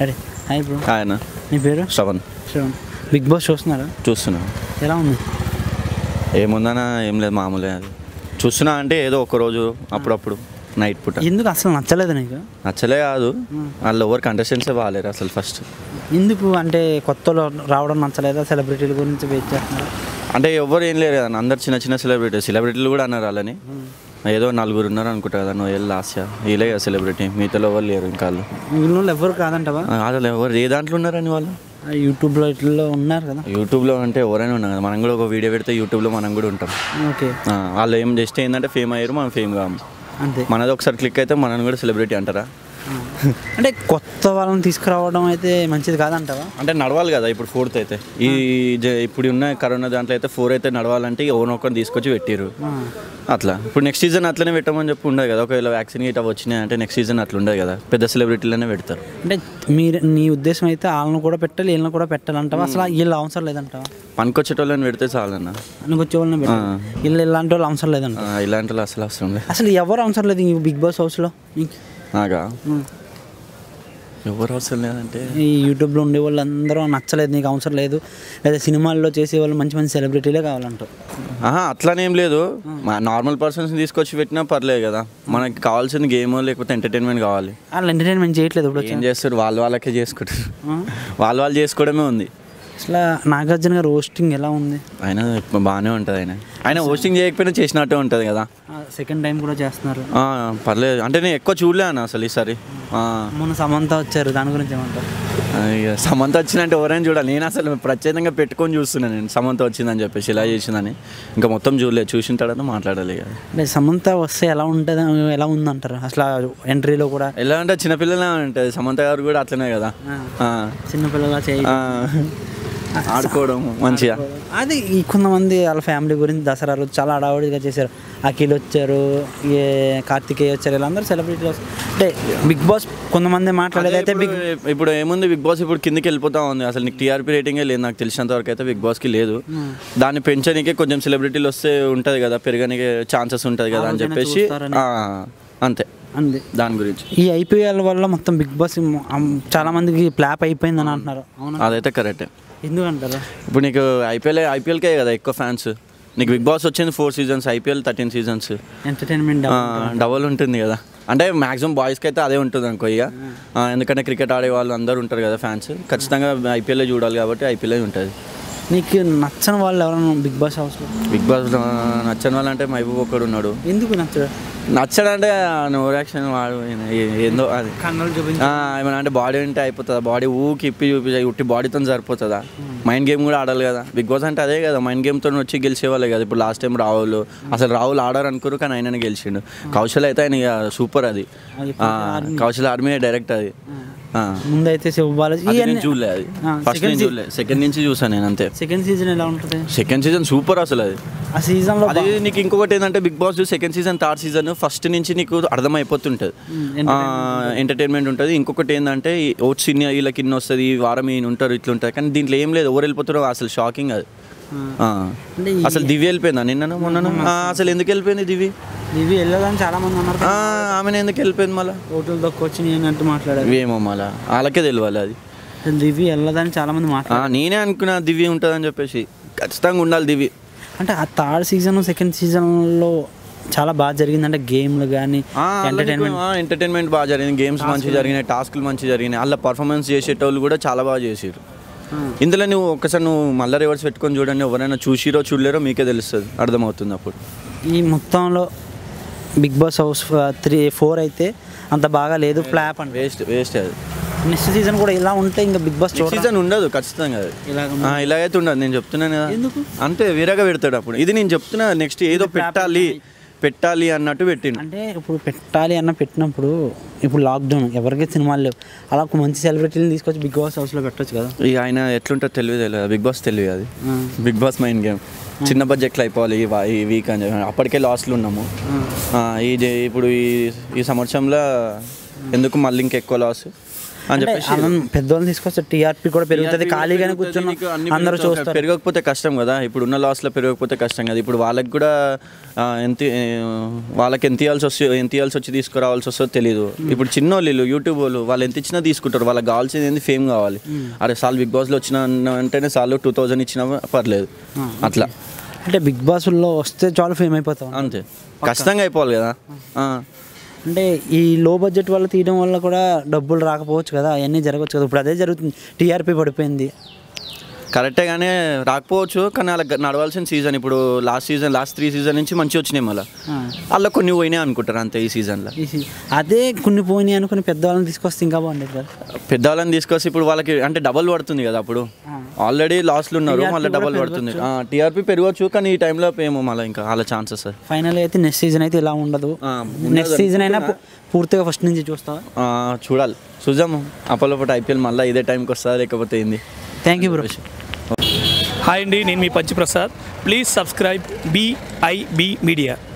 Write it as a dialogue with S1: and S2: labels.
S1: Ready hi bro
S2: ఆయన
S1: నీ పేరు
S2: శ్రవణ్
S1: శ్రవణ్ బిగ్ బాస్ చూస్తున్నారా
S2: చూస్తున్నా
S1: ఎలా ఉంది
S2: ఏముందన్నా ఏం లేదు మామూలే అది చూస్తున్నా అంటే ఏదో ఒక రోజు అప్పుడప్పుడు నైట్ పూట
S1: ఎందుకు అసలు నచ్చలేదు నీకు
S2: నచ్చలే కాదు వాళ్ళు ఎవరు కంటెస్టెంట్సే బాగాలేరు అసలు ఫస్ట్
S1: ఎందుకు అంటే కొత్త వాళ్ళు రావడం నచ్చలేదా సెలబ్రిటీల గురించి వెయిట్ చేస్తున్నారు
S2: అంటే ఎవరు ఏం లేరు కదా అందరు చిన్న చిన్న సెలబ్రిటీ సెలబ్రిటీలు కూడా అన్నారు వాళ్ళని ఏదో నలుగురు ఉన్నారు అనుకుంటా కదా నువ్వు వెళ్ళి లాస్ట్ వీలే కదా సెలబ్రిటీ మిగతాలో ఎవరు లేరు ఇంకా వాళ్ళు
S1: మిగిలిన వాళ్ళు ఎవరు కాదంటవా
S2: ఆ, వాళ్ళు ఎవరు ఏ దాంట్లో ఉన్నారని వాళ్ళు
S1: యూట్యూబ్లో ఇట్లలో ఉన్నారు కదా
S2: యూట్యూబ్లో అంటే ఎవరైనా ఉన్నారు కదా మనం కూడా ఒక వీడియో పెడితే యూట్యూబ్లో మనం కూడా ఉంటాం
S1: ఓకే
S2: ఆ, వాళ్ళు ఏం జస్ట్ ఏంటంటే ఫేమ్ అయ్యారు మనం ఫేమ్ కాము
S1: అంతే
S2: మనది ఒకసారి క్లిక్ అయితే మనం కూడా సెలబ్రిటీ అంటారా
S1: ఆ. అంటే కొత్త వాళ్ళని తీసుకురావడం అయితే మంచిది కాదంటవా
S2: అంటే నడవాలి కదా ఇప్పుడు ఫోర్త్ అయితే ఈ జ- ఇప్పుడు ఉన్న కరోనా దాంట్లో అయితే ఫోర్ అయితే నడవాలంటే ఎవరినొకరిని తీసుకొచ్చి పెట్టిరు అట్లా ఇప్పుడు నెక్స్ట్ సీజన్ అట్లనే పెట్టమని చెప్పి ఉండదు కదా ఒకవేళ వ్యాక్సిన్ గిట్ట వచ్చినాయి అంటే నెక్స్ట్ సీజన్ అట్లా ఉండదు కదా పెద్ద సెలబ్రిటీలనే పెడతారు
S1: అంటే మీరు నీ ఉద్దేశం అయితే వాళ్ళని కూడా పెట్టాలి వీళ్ళని కూడా పెట్టాలంటావా అసలు వీళ్ళు అవసరం లేదంటావా
S2: పనికొచ్చేటోళ్ళని పెడితే చాలన్న
S1: నీకు వచ్చే వాళ్ళని పెట్టాలి వీళ్ళు ఇలాంటి వాళ్ళు అవసరం లేదంట
S2: ఆ, ఇలాంటి వాళ్ళు అసలు అవసరం లేదు
S1: అసలు ఎవరు అవసరం లేదు ఈ బిగ్ బాస్ హౌస్లో నీకు
S2: నాగా
S1: ఉం.
S2: ఎవరు అవసరం లేదంటే
S1: ఈ యూట్యూబ్లో ఉండే వాళ్ళు అందరూ నచ్చలేదు నీకు అవసరం లేదు లేదా సినిమాల్లో చేసే వాళ్ళు మంచి మంచి సెలబ్రిటీలే కావాలంటావు
S2: ఆహా అట్లానేం లేదు మా నార్మల్ పర్సన్స్ తీసుకొచ్చి పెట్టినా పర్లేదు కదా మనకి కావాల్సింది గేమ్ లేకపోతే ఎంటర్టైన్మెంట్ కావాలి
S1: వాళ్ళు ఎంటర్టైన్మెంట్ చేయట్లేదు ఇప్పుడు
S2: ఏం చేస్తారు వాళ్ళు వాళ్ళకే చేసుకుంటారు
S1: ఆ?
S2: వాళ్ళు వాళ్ళు చేసుకోవడమే ఉంది
S1: అసలు నాగార్జున గారు రోస్టింగ్ ఎలా ఉంది
S2: ఆయన ఇప్పుడు బాగానే ఉంటుంది ఆయన ఆయన హోస్టింగ్ చేయకపోయినా చేసినట్టే ఉంటుంది కదా
S1: సెకండ్ టైం కూడా చేస్తున్నారు
S2: ఆ, పర్లేదు అంటే నేను ఎక్కువ చూడలే అన్న అసలు ఈసారి ఆ,
S1: మొన్న సమంత వచ్చారు దాని గురించి ఏమంటారు
S2: ఇక సమంత వచ్చిందంటే ఎవరైనా చూడాలి నేను అసలు ప్రత్యేకంగా పెట్టుకొని చూస్తున్నాను నేను సమంత వచ్చిందని చెప్పేసి ఇలా చేసిందని ఇంకా మొత్తం చూడలేదు చూసిన తర్వాత మాట్లాడాలి ఇక.
S1: అంటే సమంత వస్తే ఎలా ఉంటుంది ఎలా ఉందంటారు అసలు ఎంట్రీలో కూడా
S2: ఎలా అంటే చిన్నపిల్లలే ఉంటుంది సమంత గారు కూడా అట్లనే కదా ఆ,
S1: చిన్నపిల్లగా చేయి
S2: ఆ, ఆడుకోవడం మంచిగా
S1: అది ఈ కొంతమంది వాళ్ళ ఫ్యామిలీ గురించి దసరా రోజు చాలా హడావుడిగా చేశారు అఖిల్ వచ్చారు ఏ కార్తికేయ వచ్చారు వీళ్ళందరూ సెలబ్రిటీలు అంటే బిగ్ బాస్ కొంతమంది మాట్లాడేది అయితే బిగ్
S2: ఇప్పుడు- ఇప్పుడు ఏముంది బిగ్ బాస్ ఇప్పుడు కిందకి వెళ్ళిపోతా ఉంది అసలు నీకు టీఆర్పీ రేటింగే లేదు నాకు తెలిసినంత వరకు అయితే బిగ్ బాస్కి లేదు దాన్ని పెంచడానికి కొంచెం సెలబ్రిటీలు వస్తే ఉంటుంది కదా పెరగడానికి ఛాన్సెస్ ఉంటుంది కదా అని చెప్పేసి
S1: చూస్తారని.
S2: ఆ, అంతే
S1: అంది
S2: దాని గురించి
S1: ఈ ఐపీఎల్ వల్ల మొత్తం బిగ్ బాస్ చాలా మందికి ప్లాప్ అయిపోయిందని అంటున్నారు అవునా
S2: అదైతే కరెక్టే
S1: ఎందుకంటారు
S2: ఇప్పుడు నీకు ఐపీఎల్ ఐపీఎల్కే కదా ఎక్కువ ఫ్యాన్స్ నీకు బిగ్ బాస్ వచ్చింది four seasons IPL thirteen seasons
S1: entertainment
S2: double ఉంటుంది కదా అంటే మాక్సిమం బాయ్స్కి అయితే అదే ఉంటుంది అనుకో ఇక ఆ, ఎందుకంటే క్రికెట్ ఆడే వాళ్ళు అందరూ ఉంటారు కదా ఫ్యాన్స్ ఖచ్చితంగా ఐపీఎల్ చూడాలి కాబట్టి ఐపీఎల్ ఉంటుంది
S1: నీకు నచ్చని వాళ్ళు ఎవరైనా బిగ్ బాస్ హౌస్లో
S2: బిగ్ బాస్ నచ్చని వాళ్ళంటే మహబూబ్ ఒకడు ఉన్నాడు
S1: ఎందుకు నచ్చడు
S2: నచ్చడంటే నో యాక్షన్ వాడు ఈయన ఏ- ఏందో అది
S1: కన్నులు చూపించి
S2: ఆ, ఏమన్నా అంటే బాడీ ఉంటే అయిపోతుందా బాడీ ఊకి ఇప్పి చూపి ఉట్టి బాడీతో సరిపోతుందా మైండ్ గేమ్ కూడా ఆడాలి కదా బిగ్ బాస్ అంటే అదే కదా మైండ్ గేమ్తో వచ్చి గెలిచేవాళ్ళే కదా ఇప్పుడు లాస్ట్ టైం రాహుల్ అసలు రాహుల్ ఆడారు అనుకోరు కానీ ఆయననే గెలిచిండు కౌశల్ అయితే ఆయన ఇక సూపర్ అది
S1: అది
S2: ఆ, కౌశల్ ఆర్మీ డైరెక్ట్ అది ఆ.
S1: ముందైతే శివ బాలాజీ
S2: అది
S1: ఇవన్నీ
S2: నేను చూడలే అది
S1: ఆ,
S2: ఫస్ట్
S1: second
S2: నేను చూడలే సెకండ్ నుంచి చూసాను నేను అంతే
S1: సెకండ్ సీజన్ ఎలా ఉంటుంది
S2: సెకండ్ సీజన్ సూపర్ అసలు అది
S1: ఆ సీజన్లో
S2: అది నీకు ఇంకొకటి ఏంటంటే Bigg Boss second season third season first నుంచి నీకు అర్థమైపోతుంటుంది ఎంటర్టైన్మెంట్ ఉంటుంది ఇంకొకటి ఏంటంటే ఓట్స్ ఇన్ని వీళ్ళకి ఇన్ని వస్తుంది ఈ వారం ఈయన ఉంటారు ఇట్లా ఉంటుంది కానీ దీంట్లో ఏం లేదు ఎవరు వెళ్ళిపోతారో అసలు షాకింగ్ అది ఆ.
S1: అంటే ఈ-
S2: అసలు దివ్య వెళ్ళిపోయిందా నిన్న మొన్న అసలు ఎందుకు వెళ్ళిపోయింది దివి
S1: ఇవి వెళ్ళదని చాలా మంది అన్నారు
S2: ఆ, ఆమెను ఎందుకు వెళ్ళిపోయింది మళ్ళీ
S1: హోటల్ దొక్క వచ్చి నేను అంటూ మాట్లాడారు
S2: ఏమో మళ్ళా వాళ్ళకే తెలియాలి అది
S1: దివి వెళ్ళదని చాలా మంది
S2: ఆ,
S1: మాట్లాడారు
S2: నేనే అనుకున్నా దివ్య ఉంటుందని చెప్పేసి ఖచ్చితంగా ఉండాలి దివి
S1: అంటే ఆ థర్డ్ సీజన్ సెకండ్ సీజన్లో చాలా బాగా జరిగింది అంటే గేమ్లు కానీ ఎంటర్టైన్మెంట్
S2: ఎంటర్టైన్మెంట్ బాగా జరిగింది గేమ్స్ మంచిగా జరిగినాయి టాస్క్లు మంచిగా జరిగినాయి అలా పర్ఫార్మెన్స్ చేసేటోళ్ళు కూడా చాలా బాగా చేసారు ఇందులో నువ్వు ఒక్కసారి నువ్వు మళ్ళీ రివర్స్ పెట్టుకొని చూడండి ఎవరైనా చూసిరో చూడలేరో మీకే తెలుస్తుంది అర్థమవుతుంది అప్పుడు
S1: ఈ మొత్తంలో Bigg Boss house three four అయితే అంత బాగా లేదు ఫ్లాప్ అంటే
S2: వేస్ట్ వేస్ట్ అది
S1: నెక్స్ట్ సీజన్ కూడా ఇలా ఉంటే ఇంకా బిగ్ బాస్ చూడ
S2: సీజన్ ఉండదు ఖచ్చితంగా అది
S1: ఇలాగ
S2: ఆ, ఇలాగైతే ఉండదు నేను చెప్తున్నాను కదా
S1: ఎందుకు?
S2: అంతే వేరేగా పెడతాడు అప్పుడు ఇది నేను చెప్తున్నా నెక్స్ట్ ఏదో పెట్టాలి పెట్టాలి అన్నట్టు పెట్టిండు
S1: అంటే ఇప్పుడు పెట్టాలి అన్న పెట్టినప్పుడు ఇప్పుడు లాక్డౌన్ ఎవరికి సినిమాలు లేవు అలా ఒక మంచి సెలబ్రిటీని తీసుకొచ్చి బిగ్ బాస్ హౌస్లో పెట్టొచ్చు కదా
S2: ఇక ఆయన ఎట్లుంటుందో తెలివి తెలియదు బిగ్ బాస్ తెలివి అది బిగ్ బాస్ మైండ్ గేమ్ చిన్న బడ్జెట్లో అయిపోవాలి ఈ వా- ఈ వీక్ అని చెప్పి అప్పటికే లాస్ట్లో ఉన్నాము ఆ, ఈ జే- ఇప్పుడు ఈ ఈ సంవత్సరంలో ఎందుకు మళ్ళీ ఇంకెక్కువ లాస్ అని
S1: అంటే
S2: చెప్పేసి
S1: మనం పెద్దవాళ్ళని తీసుకొస్తే టీఆర్పీ కూడా పెరుగుతుంది
S2: TRP
S1: ఖాళీగానే
S2: పెరుగుతుంది,
S1: కూర్చున్నాం
S2: నీకు అన్ని
S1: అందరూ
S2: పెరుగుతాయి.
S1: చూస్తారు
S2: పెరగకపోతే కష్టం కదా ఇప్పుడు ఉన్న లాస్లో పెరగకపోతే కష్టం కదా ఇప్పుడు వాళ్ళకి కూడా ఆ, ఎంత ఏ, వాళ్ళకి ఎంత ఇవ్వాల్సి వస్తే ఎంత ఇవ్వాల్సి వచ్చి తీసుకురావాల్సి వస్తుందో తెలియదు ఇప్పుడు చిన్న వాళ్ళు యూట్యూబ్ వాళ్ళు వాళ్ళు ఎంత ఇచ్చినా తీసుకుంటారు వాళ్ళకి కావాల్సింది ఏంది ఫేమ్ కావాలి అరే సాల్ బిగ్ బాస్లో వచ్చిన అంటేనే సార్లు టూ థౌజండ్ ఇచ్చినా పర్లేదు అట్లా
S1: అంటే బిగ్ బాస్లో వస్తే చాలా ఫేమ్ అయిపోతాం
S2: అంతే కష్టంగా అయిపోవాలి కదా ఆ.
S1: అంటే ఈ లో బడ్జెట్ వల్ల తీయడం వల్ల కూడా డబ్బులు రాకపోవచ్చు కదా అవన్నీ జరగవచ్చు కదా ఇప్పుడు అదే జరుగుతుంది టీఆర్పీ పడిపోయింది
S2: కరెక్టే కానీ రాకపోవచ్చు కానీ అలా నడవాల్సిన సీజన్ ఇప్పుడు last season last three season నుంచి మంచి వచ్చినాయి మళ్ళీ అలా కొన్ని పోయినాయి అనుకుంటారు అంతే ఈ సీజన్లో
S1: ఈ సీ- అదే కొన్ని పోయినాయి అనుకుని పెద్దవాళ్ళని తీసుకొస్తే ఇంకా బాగుండేది కదా
S2: పెద్దవాళ్ళని తీసుకొస్తే ఇప్పుడు వాళ్ళకి అంటే డబల్ పడుతుంది కదా అప్పుడు ఆల్రెడీ లాస్ట్లు ఉన్నారు
S1: TRP
S2: మళ్ళీ
S1: కూడా
S2: డబల్ పడుతుంది టీఆర్పీ పెరగవచ్చు కానీ ఈ టైంలో ఏమో మళ్ళీ ఇంకా అలా ఛాన్సెస్
S1: ఫైనల్ అయితే నెక్స్ట్ సీజన్ అయితే ఇలా ఉండదు
S2: ఆ,
S1: నెక్స్ట్ సీజన్ అయినా పూ- పూర్తిగా ఫస్ట్ నుంచి చూస్తావా
S2: చూడాలి చూద్దాము అప్పలోపటి ఐపీఎల్ మళ్ళీ ఇదే టైంకి వస్తుందా లేకపోతే ఏంది
S1: థ్యాంక్ యూ బ్రో
S3: హాయ్ అండి నేను మీ Panchi Prasad please subscribe B I B media